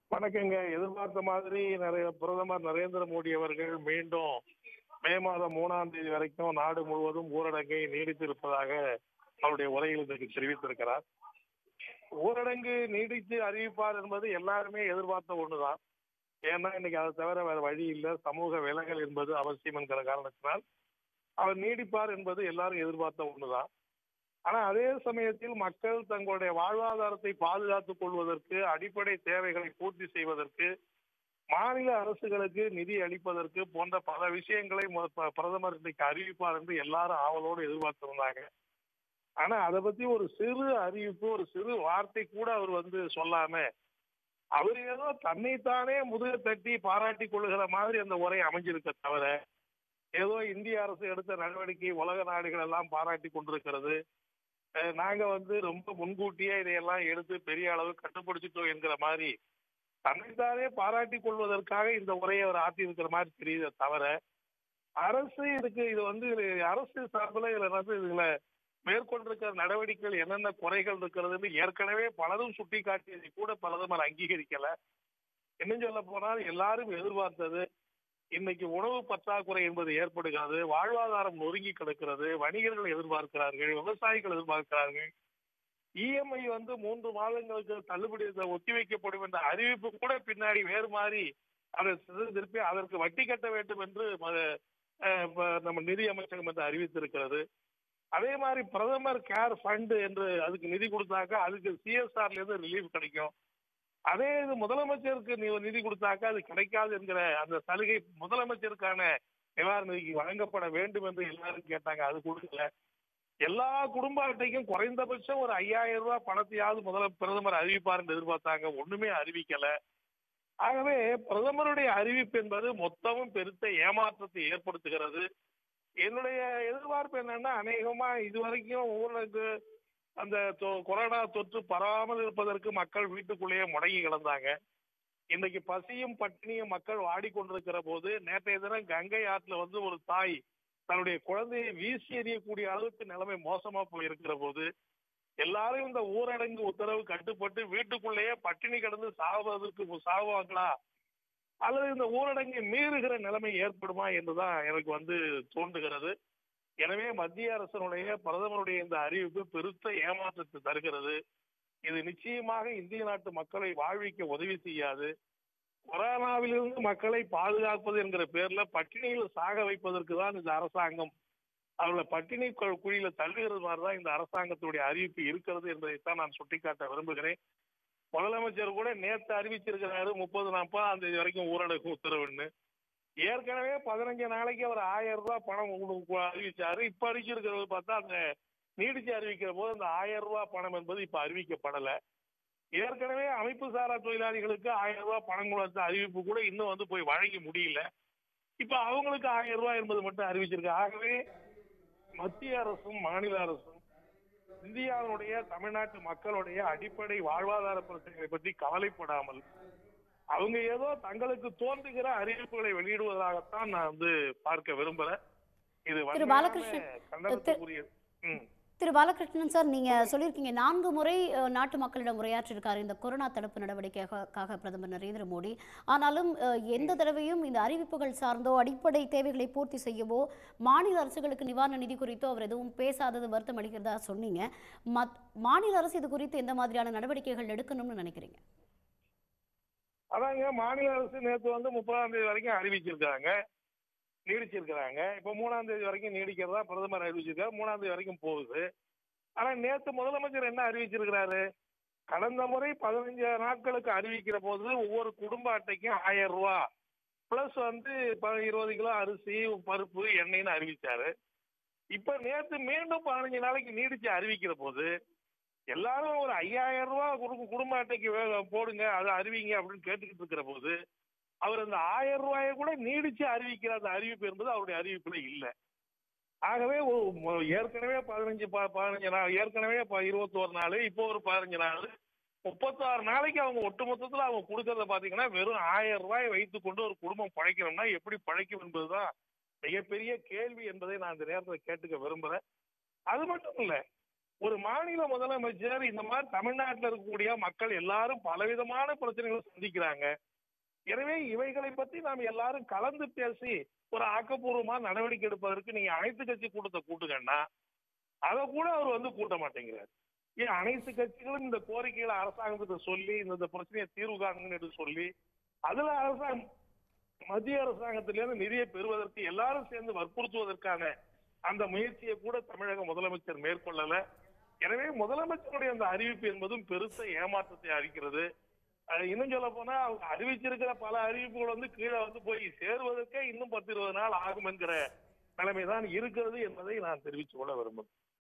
வணக்கங்க எதிர்பார்த்த மாதிரி நிறைய பிரதமர் நரேந்திர மோடி அவர்கள் மீண்டும் மே மாதம் மூணாம் தேதி வரைக்கும் நாடு முழுவதும் ஊரடங்கை நீடித்திருப்பதாக அவருடைய உரையில் இன்றைக்கு தெரிவித்திருக்கிறார் ஊரடங்கு நீடித்து அறிவிப்பார் என்பது எல்லாருமே எதிர்பார்த்த ஒண்ணுதான் ஏன்னா இன்னைக்கு அதை தவிர வேற வழி இல்லை சமூக விலகல் என்பது அவசியம் என்கிற காரணத்தினால் அவர் நீடிப்பார் என்பது எல்லாரும் எதிர்பார்த்த ஒண்ணுதான் ஆனா அதே சமயத்தில் மக்கள் தங்களுடைய வாழ்வாதாரத்தை பாதுகாத்துக் கொள்வதற்கு அடிப்படை தேவைகளை பூர்த்தி செய்வதற்கு மாநில அரசுகளுக்கு நிதி அளிப்பதற்கு போன்ற பல விஷயங்களை மு- ப- பிரதமர் இன்னைக்கு அறிவிப்பார் என்று எல்லாரும் ஆவலோடு எதிர்பார்த்திருந்தாங்க ஆனா அதை பத்தி ஒரு சிறு அறிவிப்பு ஒரு சிறு வார்த்தை கூட அவர் வந்து சொல்லாம அவர் ஏதோ தன்னைத்தானே முதுக தட்டி பாராட்டி கொள்ளுகிற மாதிரி அந்த உரை அமைஞ்சிருக்க தவிர ஏதோ இந்திய அரசு எடுத்த நடவடிக்கை உலக நாடுகள் எல்லாம் பாராட்டி கொண்டிருக்கிறது அஹ் நாங்க வந்து ரொம்ப முன்கூட்டியே இதையெல்லாம் எடுத்து பெரிய அளவு கட்டுப்படுத்திட்டோம் என்கிற மாதிரி தன்னைத்தானே பாராட்டி கொள்வதற்காக இந்த உரையை அவர் ஆற்றி இருக்கிற மாதிரி தெரியுதே தவிர அரசு இதுக்கு இது வந்து இது அரசு சார்பில் இதுல வந்து இதுல மேற்கொண்டிருக்கிற நடவடிக்கைகள் என்னென்ன குறைகள் இருக்கிறதுன்னு ஏற்கனவே பலரும் சுட்டி காட்டியதை கூட பிரதமர் அங்கீகரிக்கல இன்னும் சொல்ல போனால் எல்லாரும் எதிர்பார்த்தது இன்னைக்கு உணவு பற்றாக்குறை என்பது ஏற்படுகிறது வாழ்வாதாரம் நொறுங்கி கிடக்கிறது வணிகர்கள் எதிர்பார்க்கிறார்கள் விவசாயிகள் எதிர்பார்க்கிறார்கள் இஎம்ஐ வந்து மூன்று மாதங்களுக்கு தள்ளுபடி ஒத்தி வைக்கப்படும் என்ற அறிவிப்பு கூட பின்னாடி வேறு மாதிரி அதை சிறு- திருப்பி அதற்கு வட்டி கட்ட வேண்டும் என்று ம- அஹ், ப- நம்ம நிதி அமைச்சகம் என்று அறிவித்திருக்கிறது அதே மாதிரி பிரதமர் கேர் ஃபண்ட் என்று அதுக்கு நிதி கொடுத்தாக்கா அதுக்கு சிஎஸ்ஆர்ல இருந்து ரிலீஃப் கிடைக்கும் அதே இது முதலமைச்சருக்கு நி- நிதி கொடுத்தாக்கா அது கிடைக்காது என்கிற அந்த சலுகை முதலமைச்சருக்கான நிவாரண நிதிக்கு வழங்கப்பட வேண்டும் என்று எல்லாரும் கேட்டாங்க அது கொடுக்கல எல்லா குடும்ப அட்டைக்கும் குறைந்தபட்சம் ஒரு ஐயாயிரம் ரூபாய் பணத்தையாவது முதல்ல பிரதமர் அறிவிப்பார் என்று எதிர்பார்த்தாங்க ஒண்ணுமே அறிவிக்கல ஆகவே பிரதமருடைய அறிவிப்பு என்பது மொத்தமும் பெருத்த ஏமாற்றத்தை ஏற்படுத்துகிறது என்னுடைய எதிர்பார்ப்பு என்னன்னா அநேகமா இதுவரைக்கும் ஊரடங்கு அந்த தொ- கொரோனா தொற்று பரவாமல் இருப்பதற்கு மக்கள் வீட்டுக்குள்ளேயே முடங்கி கிடந்தாங்க இன்னைக்கு பசியும் பட்டினியும் மக்கள் வாடிக்கொண்டிருக்கிற போது நேற்றைய தினம் கங்கை ஆற்றுல வந்து ஒரு தாய் தன்னுடைய குழந்தையை வீசி எறியக்கூடிய அளவுக்கு நிலைமை மோசமா போயிருக்கிற போது எல்லாரும் இந்த ஊரடங்கு உத்தரவு கட்டுப்பட்டு வீட்டுக்குள்ளேயே பட்டினி கிடந்து சாவதற்கு சாவாங்களா அல்லது இந்த ஊரடங்கை மீறுகிற நிலைமை ஏற்படுமா என்றுதான் எனக்கு வந்து தோன்றுகிறது எனவே மத்திய அரசனுடைய பிரதமருடைய இந்த அறிவிப்பு பெருத்த ஏமாற்றத்தை தருகிறது இது நிச்சயமாக இந்திய நாட்டு மக்களை வாழ்விக்க உதவி செய்யாது கொரோனாவிலிருந்து மக்களை பாதுகாப்பது என்கிற பேர்ல பட்டினியில் சாக வைப்பதற்கு தான் இந்த அரசாங்கம் அவர்களை பட்டினி கு- குழியில தள்ளுகிறது மாதிரிதான் இந்த அரசாங்கத்துடைய அறிவிப்பு இருக்கிறது என்பதைத்தான் நான் சுட்டிக்காட்ட விரும்புகிறேன் முதலமைச்சர் கூட நேத்து அறிவிச்சிருக்கிறாரு முப்பது நாற்பதாம் தேதி வரைக்கும் ஊரடங்கு உத்தரவுன்னு ஏற்கனவே பதினஞ்சு நாளைக்கு அவர் ஆயிரம் ரூபாய் பணம் உங்களுக்கு அறிவிச்சாரு இப்ப அறிவிச்சிருக்கிறது பார்த்தா அந்த நீடிச்சு அறிவிக்கிற போது அந்த ஆயிரம் ரூபாய் பணம் என்பது இப்ப அறிவிக்கப்படல ஏற்கனவே அமைப்பு சாரா தொழிலாளிகளுக்கு ஆயிரம் ரூபாய் பணம் கொடுத்த அறிவிப்பு கூட இன்னும் வந்து போய் வழங்க முடியல இப்ப அவங்களுக்கு ஆயிரம் ரூபாய் என்பது மட்டும் அறிவிச்சிருக்கு ஆகவே மத்திய அரசும் மாநில அரசும் இந்தியாவுடைய தமிழ்நாட்டு மக்களுடைய அடிப்படை வாழ்வாதார பிரச்சனைகளை பற்றி கவலைப்படாமல் அவங்க ஏதோ தங்களுக்கு தோன்றுகிற அறிவிப்புகளை வெளியிடுவதாகத்தான் நான் வந்து பார்க்க விரும்புறேன் இது வன்மையான பாலகிருஷ்ணன், கண்டனத்துக்குரியது ம் திரு பாலகிருஷ்ணன் சார் நீங்க சொல்லியிருக்கீங்க நான்கு முறை அஹ், நாட்டு மக்களிடம் உரையாற்றிருக்காரு இந்த கொரோனா தடுப்பு நடவடிக்கைக்காக பிரதமர் நரேந்திர மோடி ஆனாலும் அஹ், எந்த தடவையும் இந்த அறிவிப்புகள் சார்ந்தோ அடிப்படை தேவைகளை பூர்த்தி செய்யவோ மாநில அரசுகளுக்கு நிவாரண நிதி குறித்தோ அவர் எதுவும் பேசாதது வருத்தம் அளிக்கிறதா சொன்னீங்க மத் மாநில அரசு இது குறித்து எந்த மாதிரியான நடவடிக்கைகள் எடுக்கணும்னு நினைக்கிறீங்க அதாங்க மாநில அரசு நேற்று வந்து முப்பதாம் தேதி வரைக்கும் அறிவிச்சிருக்காங்க நீடிச்சிருக்கிறாங்க இப்ப மூணாம் தேதி வரைக்கும் நீடிக்கிறதா பிரதமர் அறிவிச்சிருக்காரு மூணாம் தேதி வரைக்கும் போகுது ஆனா நேத்து முதலமைச்சர் என்ன அறிவிச்சிருக்கிறாரு கடந்த முறை பதினஞ்சு நாட்களுக்கு அறிவிக்கிற போது ஒவ்வொரு குடும்ப அட்டைக்கும் ஆயிரம் ரூபாய் பிளஸ் வந்து ப- இருபது கிலோ அரிசி பருப்பு எண்ணெய்னு அறிவிச்சாரு இப்ப நேத்து மீண்டும் பதினஞ்சு நாளைக்கு நீடிச்சு அறிவிக்கிற போது எல்லாரும் ஒரு ஐயாயிரம் ரூபாய் குடும்ப- குடும்ப அட்டைக்கு வே- போடுங்க அதை அறிவிங்க அப்படின்னு கேட்டுக்கிட்டு இருக்கிற போது அவர் அந்த ஆயிரம் ரூபாயை கூட நீடிச்சு அறிவிக்கிற அந்த அறிவிப்பு என்பது அவருடைய அறிவிப்புல இல்லை ஆகவே ஒரு ம- ஏற்கனவே பதினஞ்சு ப- பதினஞ்சு நாள் ஏற்கனவே ப- இருபத்தோரு நாள் இப்போ ஒரு பதினஞ்சு நாள் முப்பத்தாறு நாளைக்கு அவங்க ஒட்டுமொத்தத்துல அவங்க கொடுக்கறத பாத்தீங்கன்னா வெறும் ஆயிரம் ரூபாயை வைத்துக் கொண்டு ஒரு குடும்பம் பழைக்கணும்னா எப்படி பழைக்கும் என்பதுதான் மிகப்பெரிய கேள்வி என்பதை நான் இந்த நேரத்தில் கேட்டுக்க விரும்புறேன் அது மட்டும் இல்ல ஒரு மாநில முதலமைச்சர் இந்த மாதிரி தமிழ்நாட்டில் இருக்கக்கூடிய மக்கள் எல்லாரும் பலவிதமான பிரச்சனைகளை சந்திக்கிறாங்க எனவே இவைகளை பத்தி நாம் எல்லாரும் கலந்து பேசி ஒரு ஆக்கப்பூர்வமா நடவடிக்கை எடுப்பதற்கு நீங்க அனைத்து கட்சி கூட்டத்தை கூட்டுங்கன்னா அதை கூட அவர் வந்து கூட்ட மாட்டேங்கிறார் ஏன் அனைத்து கட்சிகளும் இந்த கோரிக்கைகளை அரசாங்கத்துக்கு சொல்லி இந்த இந்த பிரச்சனையை தீர்வு காணுங்கன்னு சொல்லி அதுல அரசாங்கம் மத்திய அரசாங்கத்திலிருந்து நிதியை பெறுவதற்கு எல்லாரும் சேர்ந்து வற்புறுத்துவதற்கான அந்த முயற்சியை கூட தமிழக முதலமைச்சர் மேற்கொள்ளல எனவே முதலமைச்சருடைய அந்த அறிவிப்பு என்பதும் பெருத்த ஏமாற்றத்தை அளிக்கிறது அது இன்னும் சொல்ல போனா அவங்க அறிவிச்சிருக்கிற பல அறிவிப்புகள் வந்து கீழே வந்து போய் சேருவதற்கே இன்னும் பத்து இருபது நாள் ஆகும் என்கிற நிலைமைதான் இருக்கிறது என்பதை நான் தெரிவித்துக் கொள்ள விரும்புகிறேன்